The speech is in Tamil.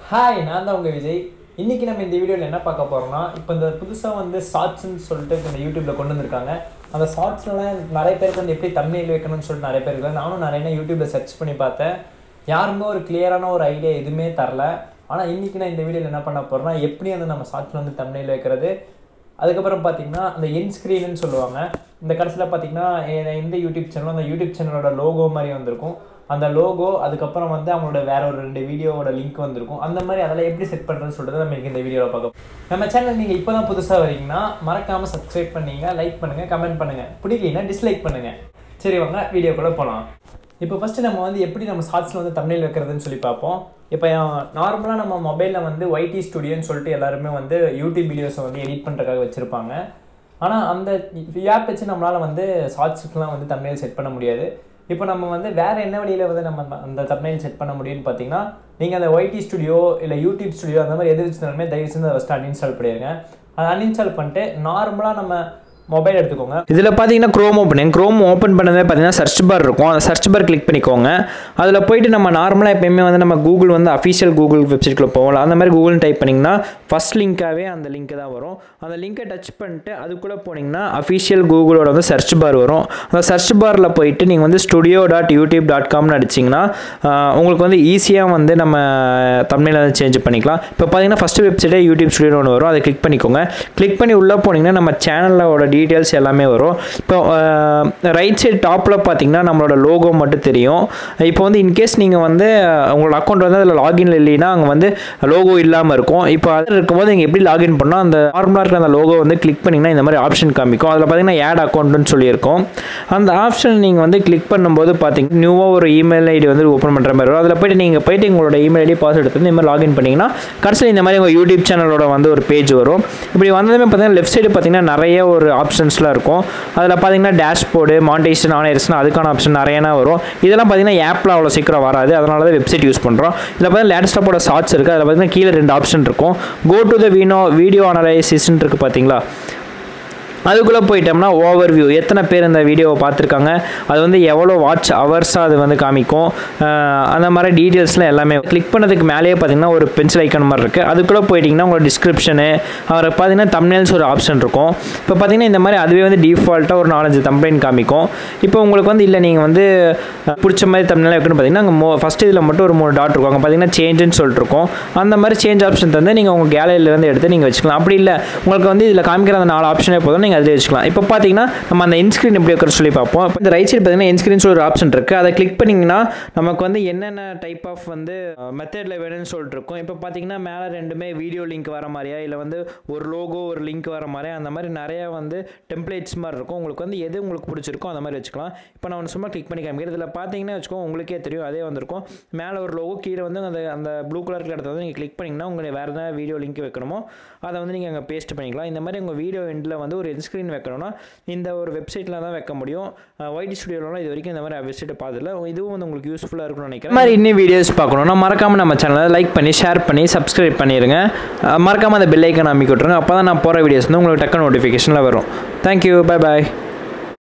ஹாய் நான் தான் உங்கள் விஜய் இன்னைக்கு நம்ம இந்த வீடியோவில் என்ன பார்க்க போகிறோம்னா இப்போ இந்த புதுசாக வந்து ஷார்ட்ஸ்னு சொல்லிட்டு இப்போ இந்த யூடியூப்பில் கொண்டு வந்திருக்காங்க அந்த ஷார்ட்ஸ்லாம் நிறைய பேருக்கு வந்து எப்படி தமிழில் வைக்கணும்னு சொல்லிட்டு நிறைய பேர் இருக்காங்க நானும் நிறைய யூடியூப்பில் சர்ச் பண்ணி பார்த்தேன் யாருமே ஒரு கிளியரான ஒரு ஐடியா எதுவுமே தரல ஆனால் இன்றைக்கி நான் இந்த வீடியோவில் என்ன பண்ண போகிறேன்னா எப்படி வந்து நம்ம ஷார்ட்ஸில் வந்து தமிழில் வைக்கிறது அதுக்கப்புறம் பார்த்தீங்கன்னா அந்த என் ஸ்க்ரீன்னு சொல்லுவாங்க இந்த கடைசியில் பார்த்தீங்கன்னா எ- எந்த யூடியூப் சேனலும் அந்த யூடியூப் சேனலோட லோகோ மாதிரி வந்திருக்கும் அந்த லோகோ அதுக்கப்புறம் வந்து அவங்களோட வேற ஒரு ரெண்டு வீடியோவோட லிங்க் வந்திருக்கும் அந்த மாதிரி அதெல்லாம் எப்படி செட் பண்ணுறதுன்னு சொல்லிட்டு நம்ம இன்னைக்கு இந்த வீடியோவில் பார்க்க போறோம். நம்ம சேனல் நீங்கள் இப்போ தான் புதுசாக வரீங்கன்னா மறக்காமல் சப்ஸ்கிரைப் பண்ணீங்க லைக் பண்ணுங்கள் கமெண்ட் பண்ணுங்கள் பிடிக்கலைன்னா டிஸ்லைக் பண்ணுங்கள் சரி வாங்க வீடியோக்குள்ளே போகலாம் இப்போ ஃபஸ்ட்டு நம்ம வந்து எப்படி நம்ம ஷார்ட்ஸில் வந்து தமிழில் வைக்கிறதுன்னு சொல்லி பார்ப்போம் இப்போ நார்மலாக நம்ம மொபைலில் வந்து ஒய்டி ஸ்டுடியோன்னு சொல்லிட்டு எல்லாருமே வந்து யூடியூப் வீடியோஸை வந்து எடிட் பண்ணுறதுக்காக வச்சுருப்பாங்க ஆனால் அந்த ஆப் வச்சு நம்மளால் வந்து ஷார்ட்ஸுக்குலாம் வந்து தமிழில் செட் பண்ண முடியாது இப்போ நம்ம வந்து வேறு என்ன வழியில் வந்து நம்ம அந்த தமிழில் செட் பண்ண முடியும்னு பார்த்தீங்கன்னா நீங்கள் அந்த ஒய்டி ஸ்டுடியோ இல்லை யூடியூப் ஸ்டுடியோ அந்த மாதிரி எது வச்சுருந்தாலுமே தயவு செஞ்சு அதை ஃபஸ்ட்டு அன்இன்ஸ்டால் பண்ணிடுங்க அதை அன்இன்ஸ்டால் பண்ணிட்டு நார்மலாக நம்ம மொபைல் எடுத்துக்கோங்க இதில் பார்த்தீங்கன்னா க்ரோம் ஓப்பனிங் க்ரோம் ஓப்பன் பண்ணதே பார்த்தீங்கன்னா சர்ச் பார் இருக்கும் அந்த சர்ச் பார் கிளிக் பண்ணிக்கோங்க அதில் போயிட்டு நம்ம நார்மலாக எப்பயுமே வந்து நம்ம கூகுள் வந்து அஃபிஷியல் கூகுள் வெப்சைட்குள்ளே போகலாம் அந்த மாதிரி கூகுள் டைப் பண்ணிங்கன்னா ஃபஸ்ட் லிங்காகவே அந்த லிங்க் தான் வரும் அந்த லிங்கை டச் பண்ணிட்டு அதுக்குள்ளே போனீங்கன்னா அஃபிஷியல் கூகுளோட வந்து சர்ச் பார் வரும் அந்த சர்ச் பாரில் போயிட்டு நீங்கள் வந்து ஸ்டுடியோ டாட் யூடியூப் டாட் காம்னு அடிச்சிங்கன்னா ஆஹ், உங்களுக்கு வந்து ஈஸியாக வந்து நம்ம தமிழில் வந்து சேஞ்ச் பண்ணிக்கலாம் இப்போ பார்த்தீங்கன்னா ஃபஸ்ட்டு வெப்சைட்டே யூடியூப் ஸ்டுடியோ ஒன்று வரும் அதை கிளிக் பண்ணிக்கோங்க கிளிக் பண்ணி உள்ளே போனீங்கன்னா நம்ம சேனலோட டீட்டெயில்ஸ் எல்லாமே வரும் இப்போ ரைட் சைடு டாப்பில் பார்த்தீங்கன்னா நம்மளோட லோகோ மட்டும் தெரியும் இப்போ வந்து இன்கேஸ் நீங்கள் வந்து அஹ், உங்களோட அக்கௌண்ட் வந்து அதில் லாகின் இல்லைன்னா அங்கே வந்து லோகோ இல்லாமல் இருக்கும் இப்போ அது இருக்கும்போது நீங்கள் எப்படி லாகின் பண்ணால் அந்த நார்மலாக இருக்கிற அந்த லோகோ வந்து கிளிக் பண்ணிங்கன்னா இந்த மாதிரி ஆப்ஷன் காமிக்கும் அதில் பார்த்தீங்கன்னா ஆட் அக்கௌண்ட்னு சொல்லியிருக்கோம் அந்த ஆப்ஷன் நீங்கள் வந்து கிளிக் பண்ணும்போது பார்த்தீங்கன்னா நியூவாக ஒரு இமெயில் ஐடி வந்து ஓப்பன் பண்ணுற மாதிரி வரும் அதில் போயிட்டு நீங்கள் போயிட்டு உங்களோட இமெயில் ஐடி பாஸ்வேர்டு எடுத்து இந்த மாதிரி லாகின் பண்ணிங்கன்னா கடைசியில் இந்த மாதிரி உங்கள் யூடியூப் சேனலோட வந்து ஒரு பேஜ் வரும் இப்படி வந்ததுமே பார்த்தீங்கன்னா லெஃப்ட் சைடு பார்த்தீங்கன்னா நிறைய ஒரு ஆப்ஷன்ஸ்லாம் இருக்கும் அதில் பார்த்தீங்கன்னா டேஷ்போர்டு மானிட்டேஷன் ஆனர்ஸ்னா அதுக்கான ஆப்ஷன் நிறையனா வரும் இதெல்லாம் பார்த்தீங்கன்னா ஆப்பில் அவ்வளோ சீக்கிரம் வராது அதனால தான் வெப்சைட் யூஸ் பண்ணுறோம் இதில் பார்த்தீங்கன்னா லேட்டஸ்ட்டாக ஷார்ட்ஸ் இருக்குது அதில் பார்த்தீங்கன்னா கீழே ரெண்டு ஆப்ஷன் இருக்கும் கோ டு த வீனோ வீடியோ அனலைசிஸ்ன்னு இருக்குது பார்த்தீங்களா அதுக்குள்ளே போயிட்டோம்னா ஓவர் வியூ எத்தனை பேர் இந்த வீடியோவை பார்த்துருக்காங்க அது வந்து எவ்வளோ வாட்ச் ஹவர்ஸாக அது வந்து காமிக்கும் அஹ் அந்த மாதிரி டீட்டெயில்ஸ்லாம் எல்லாமே கிளிக் பண்ணதுக்கு மேலேயே பார்த்தீங்கன்னா ஒரு பென்சில் ஐக்கான் மாதிரி இருக்குது அதுக்குள்ளே போயிட்டிங்கன்னா உங்களோட டிஸ்கிரிப்ஷனு அவரை பார்த்தீங்கன்னா தம்னேல்ஸ் ஒரு ஆப்ஷன் இருக்கும் இப்போ பார்த்தீங்கன்னா இந்த மாதிரி அதுவே வந்து டிஃபால்ட்டாக ஒரு நாலஞ்சு தம்ப்ளைன் காமிக்கும் இப்போ உங்களுக்கு வந்து இல்லை நீங்கள் வந்து அஹ், பிடிச்ச மாதிரி தமிழ்லாம் வைக்கணும்னு பார்த்தீங்கன்னா அங்கே மோ ஃபஸ்ட் இதில் மட்டும் ஒரு மூணு டாட் இருக்கும் அங்கே பார்த்தீங்கன்னா சேஞ்சுன்னு சொல்லிட்டு இருக்கும் அந்த மாதிரி சேஞ்ச் ஆப்ஷன் தந்து நீங்கள் உங்கள் கேலரியிலேருந்து எடுத்து நீங்கள் வச்சுக்கலாம் அப்படி இல்லை உங்களுக்கு வந்து இதில் காமிக்கிற அந்த நாலு ஆப்ஷனே போதும் நீங்கள் அதிலே வச்சுக்கலாம் இப்போ பார்த்தீங்கன்னா நம்ம அந்த இன்ஸ்க்ரீன் எப்படி வைக்கிற சொல்லி பார்ப்போம் இப்போ இந்த ரைட் சைடு பார்த்தீங்கன்னா இன்ஸ்க்ரீன் ஒரு ஆப்ஷன் இருக்குது அதை கிளிக் பண்ணிங்கன்னா நமக்கு வந்து என்னென்ன டைப் ஆஃப் வந்து மெத்தடில் வேணும்னு சொல்லிட்டு இருக்கும் இப்போ பார்த்தீங்கன்னா மேலே ரெண்டுமே வீடியோ லிங்க் வர மாதிரியா இல்லை வந்து ஒரு லோகோ ஒரு லிங்க் வர மாதிரி அந்த மாதிரி நிறைய வந்து டெம்ப்ளேட்ஸ் மாதிரி இருக்கும் உங்களுக்கு வந்து எது உங்களுக்கு பிடிச்சிருக்கோ அந்த மாதிரி வச்சுக்கலாம் இப்போ நான் ஒன்று சும்மா கிளிக் பண்ணி காமிக்கிறேன் இதில் பார்த்தீங்கன்னா வச்சுக்கோ உங்களுக்கே தெரியும் அதே வந்திருக்கும் மேலே ஒரு லோகோ கீழே வந்து அந்த அந்த ப்ளூ கலர் இடத்துல வந்து நீங்கள் கிளிக் பண்ணிங்கன்னா உங்களுக்கு வேறு ஏதாவது வீடியோ லிங்க் வைக்கணுமோ அதை வந்து நீங்கள் அங்கே பேஸ்ட் பண்ணிக்கலாம் இந்த மாதிரி உங்கள் வீடியோ எண்டில் வந்து ஒரு ஸ்க்ரீன் வைக்கணும்னா இந்த ஒரு வெப்சைட்டில் தான் வைக்க முடியும் ஒய்டி ஸ்டுடியோலாம் இது வரைக்கும் இந்த மாதிரி வெப்சைட்டை பார்த்ததில்ல இதுவும் வந்து உங்களுக்கு யூஸ்ஃபுல்லாக இருக்கும்னு நினைக்கிறேன் இந்த மாதிரி இன்னும் வீடியோஸ் பார்க்கணும்னா மறக்காமல் நம்ம சேனலை லைக் பண்ணி ஷேர் பண்ணி சப்ஸ்கிரைப் பண்ணிடுங்க மறக்காமல் அந்த பெல் ஐக்கன் அமைக்கி விட்ருங்க அப்போ தான் நான் போகிற வீடியோஸ் வந்து உங்களுக்கு டக்கு நோட்டிஃபிகேஷனில் வரும் தேங்க்யூ பை பாய்